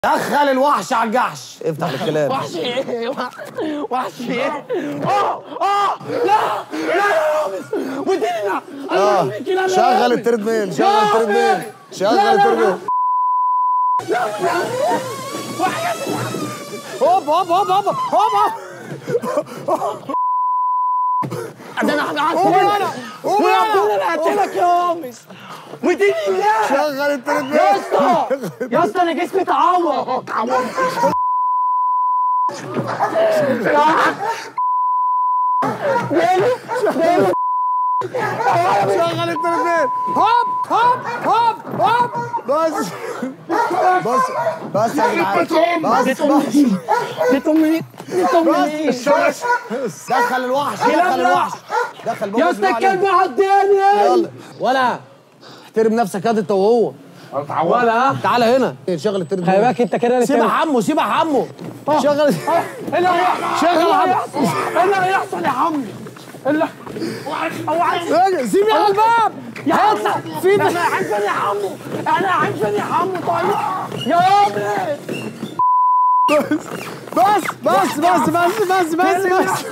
دخل الوحش على الجحش افتح الكلام وحش ايه وحش ايه اه اه لا لا يا رامز ودينا اه شغل التريدميل شغل التريدميل شغل التريدميل هوب هوب هوب هوب هوب ده انا قوم يا انا قوم يا انا انا هقتلك يا رامز وديني الله شغل يا التريدميل اسطى يا اسطى انا جسمي اتعور شغل التريدميل هوب هوب هوب هوب بس بس بس يا جدعان بس بس دي طمني دي طمني بس بس دخل الوحش دخل الوحش دخل يا اسطى الكلب عداني يلا ولا احترم نفسك يا انت وهو ولا تعالى هنا شغل التريدميل خلي بالك انت كده اللي سيبها تعمل. حمو سيبها حمو شغل ايه اللي هيحصل؟ شغل ايه اللي عم. هيحصل؟ ايه اللي هيحصل يا عمي؟ ايه اللي هو عايز سيبي على الباب يا عم في انا عايز فين يا عمو انا عايز فين يا عمو طيب يا عمي بس بس بس بس بس بس بس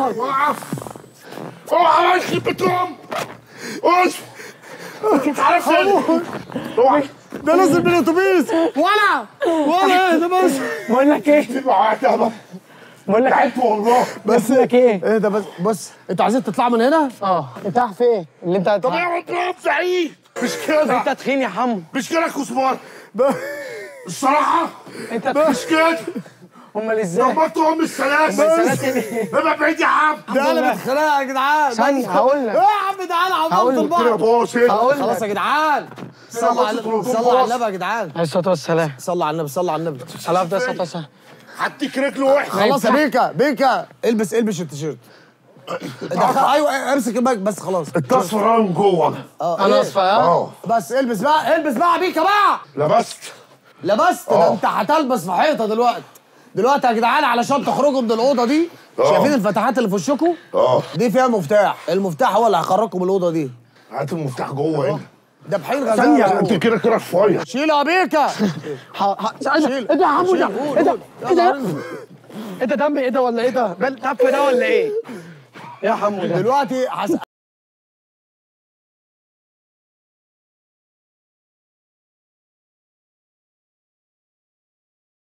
اوعى يخرب بيتهم اص انت عارف فين اوعى ده نزل من الاتوبيس ولا ولا ايه ده بس بقول لك ايه سيب معاك يا بابا بقول لك ايه تعبت والله بس بقول لك ايه ايه ده بس بص انتوا عايزين تطلعوا من هنا؟ اه انت رايح فين اللي انت طب يا رب سعيد مش كده انت تخين يا حمو مش كده يا كزبار ب- الصراحة انت مش كده امال ازاي دمرت ام السلام السلاسل ايه؟ ابقى بعيد يا عم ده انا بتخانق يا جدعان ثانية، بس- هقول لك. ايه يا عم تعالى هقول عضلت لك. كده يا البعض بوسي هقول خلاص لك يا جدعان صلوا على بص، صلوا على النبي يا جدعان عليه الصلاه والسلام صلوا على النبي صلوا على النبي على افضل الصلاه والسلام هديك رجله وحش خلاص يا بيكا بيكا البس البس التيشيرت دخل ايوه امسك المايك بس خلاص التصفير من جوه اه انا إيه؟ اصفى ها اه بس البس بقى البس بقى يا بيكا بقى لبست لبست ده آه. انت هتلبس في حيطه دلوقتي دلوقتي يا جدعان علشان تخرجوا من الاوضه دي آه. شايفين الفتحات اللي في وشكم اه دي فيها مفتاح المفتاح هو اللي هيخرجكم من الاوضه دي هات المفتاح جوه هنا ده بحين ثانية غزال انت كده كده رفيع شيله يا بيكا ح- ح- ايه ده ايه ده يا عمو ده شيل، قول، ايه ده قول. ايه ده يلا. ايه ده دم ايه ده ولا ايه ده بل تف ده ولا ايه يا حمو ده دلوقتي هس...